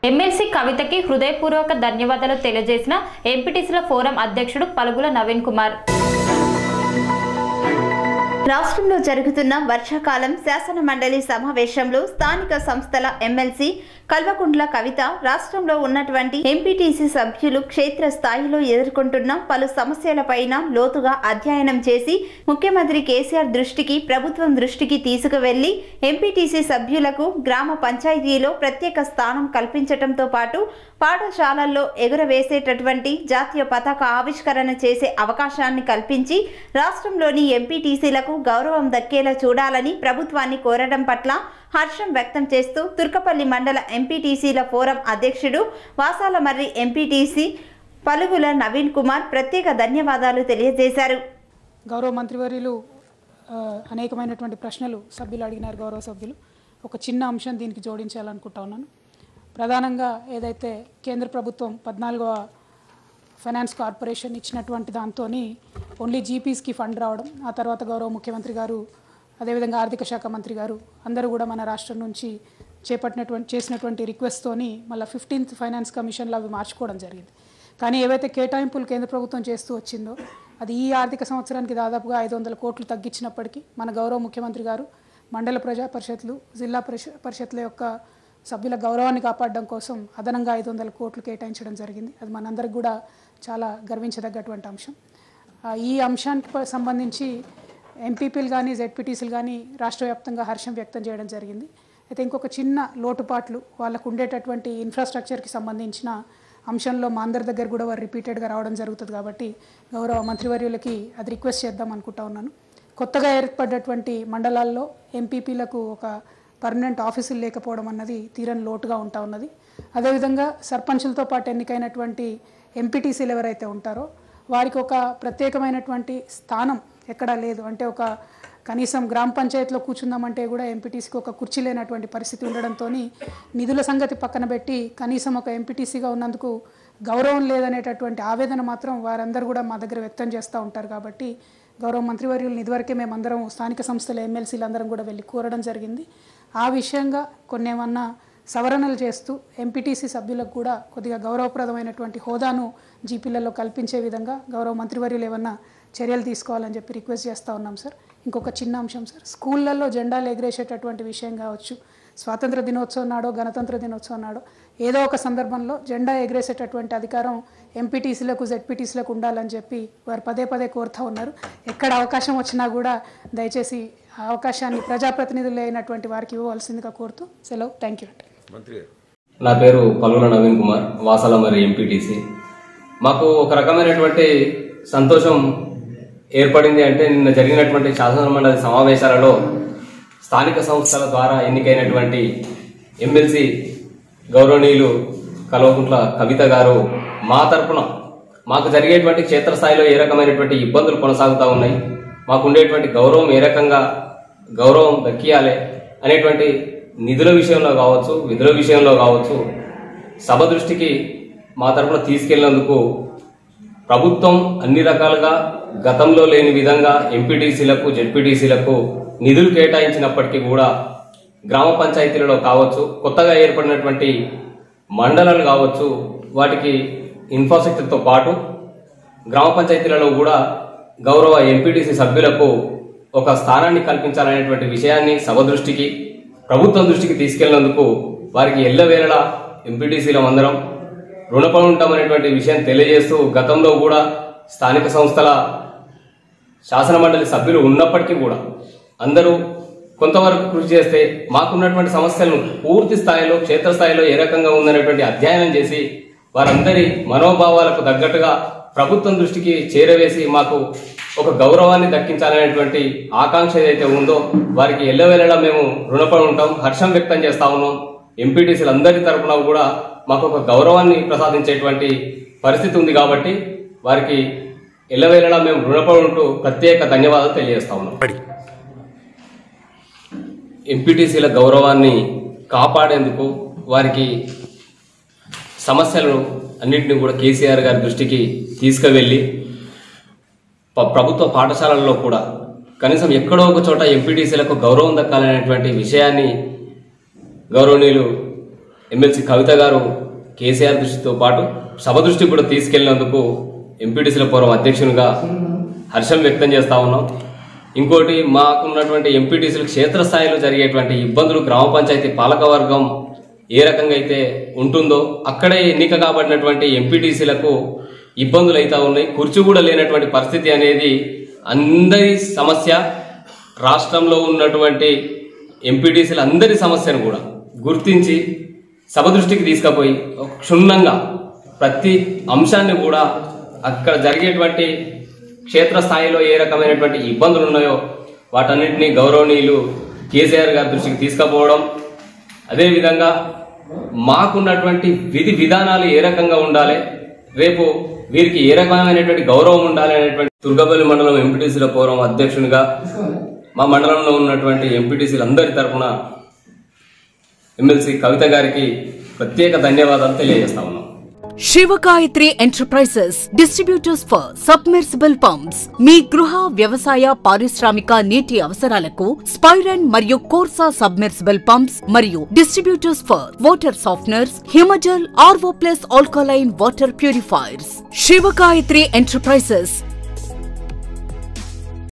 MLC కవితకి హృదయపూర్వక ధన్యవాదాలు తెలియజేసిన ఎంపీటీసీల ఫోరం అధ్యక్షుడు పలుగుల నవీన్ కుమార్ రాష్ట్రంలో జరుగుతున్న వర్షాకాలం శాసన మండలి సమావేశంలో స్థానిక సంస్థల ఎమ్మెల్సీ కల్వకుంట్ల కవిత రాష్ట్రంలో ఉన్నటువంటి ఎంపీటీసీ సభ్యులు క్షేత్ర స్థాయిలో ఎదుర్కొంటున్న పలు సమస్యలపైన లోతుగా అధ్యయనం చేసి ముఖ్యమంత్రి కేసీఆర్ దృష్టికి ప్రభుత్వం దృష్టికి తీసుకువెళ్లి ఎంపీటీసీ సభ్యులకు గ్రామ పంచాయతీలో ప్రత్యేక స్థానం కల్పించటంతో పాటు పాఠశాలల్లో ఎగురవేసేటటువంటి జాతీయ పతాక ఆవిష్కరణ చేసే అవకాశాన్ని కల్పించి రాష్ట్రంలోని ఎంపీటీసీలకు గౌరవం దక్కేలా చూడాలని ప్రభుత్వాన్ని కోరడం పట్ల హర్షం వ్యక్తం చేస్తూ తుర్కపల్లి మండల ఎంపీటీసీల ఫోరం అధ్యక్షుడు వాసాలమర్రి ఎంపీటీసీ పలుగుల నవీన్ కుమార్ ప్రత్యేక ధన్యవాదాలు తెలియజేశారు గౌరవ మంత్రివర్యులు ఆ, అనేకమైనటువంటి ప్రశ్నలు సభ్యులు అడిగినారు గౌరవ సభ్యులు ఒక చిన్న అంశం దీనికి జోడించాలనుకుంటా ఉన్నాను ప్రధానంగా ఏదైతే కేంద్ర ప్రభుత్వం పద్నాలుగవ ఫైనాన్స్ కార్పొరేషన్ ఇచ్చినటువంటి దాంతో ఓన్లీ జీపీస్కి ఫండ్ రావడం ఆ తర్వాత గౌరవ ముఖ్యమంత్రి గారు అదేవిధంగా ఆర్థిక శాఖ మంత్రి గారు అందరూ కూడా మన రాష్ట్రం నుంచి చేపట్టినటువంటి చేసినటువంటి రిక్వెస్ట్తోని మళ్ళీ ఫిఫ్టీన్త్ ఫైనాన్స్ కమిషన్లో అవి మార్చుకోవడం జరిగింది కానీ ఏవైతే కేటాయింపులు కేంద్ర ప్రభుత్వం చేస్తూ వచ్చిందో అది ఈ ఆర్థిక సంవత్సరానికి దాదాపుగా ఐదు వందల కోట్లు తగ్గించినప్పటికీ మన గౌరవ ముఖ్యమంత్రి గారు మండల ప్రజా పరిషత్లు జిల్లా పరిష పరిషత్ల యొక్క సభ్యుల గౌరవాన్ని కాపాడడం కోసం అదనంగా ఐదు వందల కోట్లు కేటాయించడం జరిగింది అది మనందరికి కూడా చాలా గర్వించదగ్గటువంటి అంశం ఆ, ఈ అంశానికి ప- సంబంధించి ఎంపీపీలు కానీ జెడ్పీటీసీలు కానీ రాష్ట్ర వ్యాప్తంగా హర్షం వ్యక్తం చేయడం జరిగింది అయితే ఇంకొక చిన్న లోటుపాట్లు వాళ్ళకు ఉండేటటువంటి ఇన్ఫ్రాస్ట్రక్చర్కి సంబంధించిన అంశంలో మా అందరి దగ్గర కూడా వారు రిపీటెడ్గా రావడం జరుగుతుంది కాబట్టి గౌరవ మంత్రివర్యులకి అది రిక్వెస్ట్ చేద్దాం అనుకుంటా ఉన్నాను కొత్తగా ఏర్పడ్డటువంటి మండలాల్లో ఎంపీపీలకు ఒక పర్మనెంట్ ఆఫీసులు లేకపోవడం అన్నది తీరని లోటుగా ఉంటా ఉన్నది అదేవిధంగా సర్పంచులతో పాటు ఎన్నికైనటువంటి ఎంపీటీసీలు ఎవరైతే ఉంటారో వారికి ఒక ప్రత్యేకమైనటువంటి స్థానం ఎక్కడా లేదు అంటే ఒక కనీసం గ్రామ పంచాయతీలో కూర్చుందామంటే కూడా ఎంపీటీసీకి ఒక కుర్చీ లేనటువంటి పరిస్థితి ఉండడంతో నిధుల సంగతి పక్కన పెట్టి కనీసం ఒక ఎంపీటీసీగా ఉన్నందుకు గౌరవం లేదనేటటువంటి ఆవేదన మాత్రం వారందరూ కూడా మా దగ్గర వ్యక్తం చేస్తూ ఉంటారు కాబట్టి గౌరవ మంత్రివర్యులను ఇదివరకే మేమందరం స్థానిక సంస్థల ఎమ్మెల్సీలు అందరం కూడా వెళ్ళి కోరడం జరిగింది ఆ విషయంగా కొన్ని ఏమన్నా సవరణలు చేస్తూ ఎంపీటీసీ సభ్యులకు కూడా కొద్దిగా గౌరవప్రదమైనటువంటి హోదాను జీపీలలో కల్పించే విధంగా గౌరవ మంత్రివర్యులు ఏమన్నా చర్యలు తీసుకోవాలని చెప్పి రిక్వెస్ట్ చేస్తూ ఉన్నాం సార్ ఇంకొక చిన్న అంశం సార్ స్కూళ్ళల్లో జెండాలు ఎగరేసేటటువంటి విషయం కావచ్చు స్వాతంత్ర దినోత్సవం నాడో గణతంత్ర దినోత్సవం నాడో ఏదో ఒక సందర్భంలో జెండా ఎగరేసేటటువంటి అధికారం ఎంపీటీసీలకు జెడ్పీటీసీలకు ఉండాలని చెప్పి వారు పదే పదే కోరుతూ ఉన్నారు ఎక్కడ అవకాశం వచ్చినా కూడా దయచేసి ఆ అవకాశాన్ని ప్రజాప్రతినిధులు అయినటువంటి వారికి ఇవ్వవలసిందిగా కోరుతూ సెలవు థ్యాంక్ యూ అండి నా పేరు పల్లుల నవీన్ కుమార్ వాసాల మరి ఎంపీటీసీ మాకు ఒక రకమైనటువంటి సంతోషం ఏర్పడింది అంటే నిన్న జరిగినటువంటి శాసన మండలి సమావేశాలలో స్థానిక సంస్థల ద్వారా ఎన్నికైనటువంటి ఎమ్మెల్సీ గౌరవనీయులు కల్వకుంట్ల కవిత గారు మా తరపున మాకు జరిగేటువంటి క్షేత్రస్థాయిలో ఏ రకమైనటువంటి ఇబ్బందులు కొనసాగుతూ ఉన్నాయి మాకు ఉండేటువంటి గౌరవం ఏ రకంగా గౌరవం దక్కియాలి అనేటువంటి నిధుల విషయంలో కావచ్చు విధుల విషయంలో కావచ్చు సభ దృష్టికి మా తరపున తీసుకెళ్లినందుకు ప్రభుత్వం అన్ని రకాలుగా గతంలో లేని విధంగా ఎంపీటీసీలకు జెడ్పీటీసీలకు నిధులు కేటాయించినప్పటికీ కూడా గ్రామ పంచాయతీలలో కావచ్చు కొత్తగా ఏర్పడినటువంటి మండలాలు కావచ్చు వాటికి ఇన్ఫ్రాస్ట్రక్చర్తో పాటు గ్రామ పంచాయతీలలో కూడా గౌరవ ఎంపీటీసీ సభ్యులకు ఒక స్థానాన్ని కల్పించాలనేటువంటి విషయాన్ని సభ దృష్టికి ప్రభుత్వం దృష్టికి తీసుకెళ్లినందుకు వారికి ఎల్లవేళలా ఎంపీటీసీల అందరం రుణపడి ఉంటామనేటువంటి విషయం తెలియజేస్తూ గతంలో కూడా స్థానిక సంస్థల శాసన మండలి సభ్యులు ఉన్నప్పటికీ కూడా అందరూ కొంతవరకు కృషి చేస్తే మాకున్నటువంటి సమస్యలను పూర్తి స్థాయిలో క్షేత్రస్థాయిలో ఏ రకంగా ఉందనేటువంటి అధ్యయనం చేసి వారందరి మనోభావాలకు తగ్గట్టుగా ప్రభుత్వం దృష్టికి చేరవేసి మాకు ఒక గౌరవాన్ని దక్కించాలనేటువంటి ఆకాంక్ష ఏదైతే ఉందో వారికి ఎల్లవేళలా మేము రుణపడి ఉంటాం హర్షం వ్యక్తం చేస్తా ఉన్నాం ఎంపీటీసీలు అందరి తరపున కూడా మాకు ఒక గౌరవాన్ని ప్రసాదించేటువంటి పరిస్థితి ఉంది కాబట్టి వారికి ఎల్లవేళలా మేము రుణపడి ఉంటూ ప్రత్యేక ధన్యవాదాలు తెలియజేస్తా ఉన్నాం ఎంపీటీసీల గౌరవాన్ని కాపాడేందుకు వారికి సమస్యలను అన్నింటినీ కూడా కేసీఆర్ గారి దృష్టికి తీసుకువెళ్ళి ప- ప్రభుత్వ పాఠశాలల్లో కూడా కనీసం ఎక్కడో ఒక చోట ఎంపీటీసీలకు గౌరవం దక్కాలనేటువంటి విషయాన్ని గౌరవనీయులు ఎమ్మెల్సీ కవిత గారు కేసీఆర్ దృష్టితో పాటు సభ దృష్టికి కూడా తీసుకెళ్లినందుకు ఎంపీటీసీల పూర్వం అధ్యక్షునిగా హర్షం వ్యక్తం చేస్తా ఉన్నాం ఇంకోటి మాకున్నటువంటి ఎంపీటీసీలు క్షేత్రస్థాయిలో జరిగేటువంటి ఇబ్బందులు గ్రామ పంచాయతీ పాలకవర్గం ఏ రకంగా అయితే ఉంటుందో అక్కడే ఎన్నిక కాబడినటువంటి ఎంపీటీసీలకు ఇబ్బందులు అయితే ఉన్నాయి కుర్చీ కూడా లేనటువంటి పరిస్థితి అనేది అందరి సమస్య రాష్ట్రంలో ఉన్నటువంటి ఎంపీటీసీల అందరి సమస్యను కూడా గుర్తించి సభ దృష్టికి తీసుకుపోయి ఒక క్షుణ్ణంగా ప్రతి అంశాన్ని కూడా అక్కడ జరిగేటువంటి క్షేత్రస్థాయిలో ఏ రకమైనటువంటి ఇబ్బందులు ఉన్నాయో వాటన్నిటినీ గౌరవనీయులు కేసీఆర్ గారి దృష్టికి తీసుకుపోవడం అదేవిధంగా మాకున్నటువంటి విధి విధానాలు ఏ రకంగా ఉండాలి రేపు వీరికి ఏ రకమైనటువంటి గౌరవం ఉండాలి అనేటువంటి దుర్గపల్లి మండలం ఎంపీటీసీల పూర్వం అధ్యక్షునిగా మా మండలంలో ఉన్నటువంటి ఎంపీటీసీలు అందరి తరఫున ఎమ్మెల్సీ కవిత గారికి ప్రత్యేక ధన్యవాదాలు తెలియజేస్తా ఉన్నాం Sivagayatri enterprises distributors for submersible pumps మీ గృహ వ్యవసాయ పారిశ్రామిక నీటి అవసరాలకు స్పైరన్ మరియు కోర్సా సబ్మెర్సిబుల్ పంప్స్ మరియు distributors for water softeners Himajal RO plus alkaline water purifiers Sivagayatri enterprises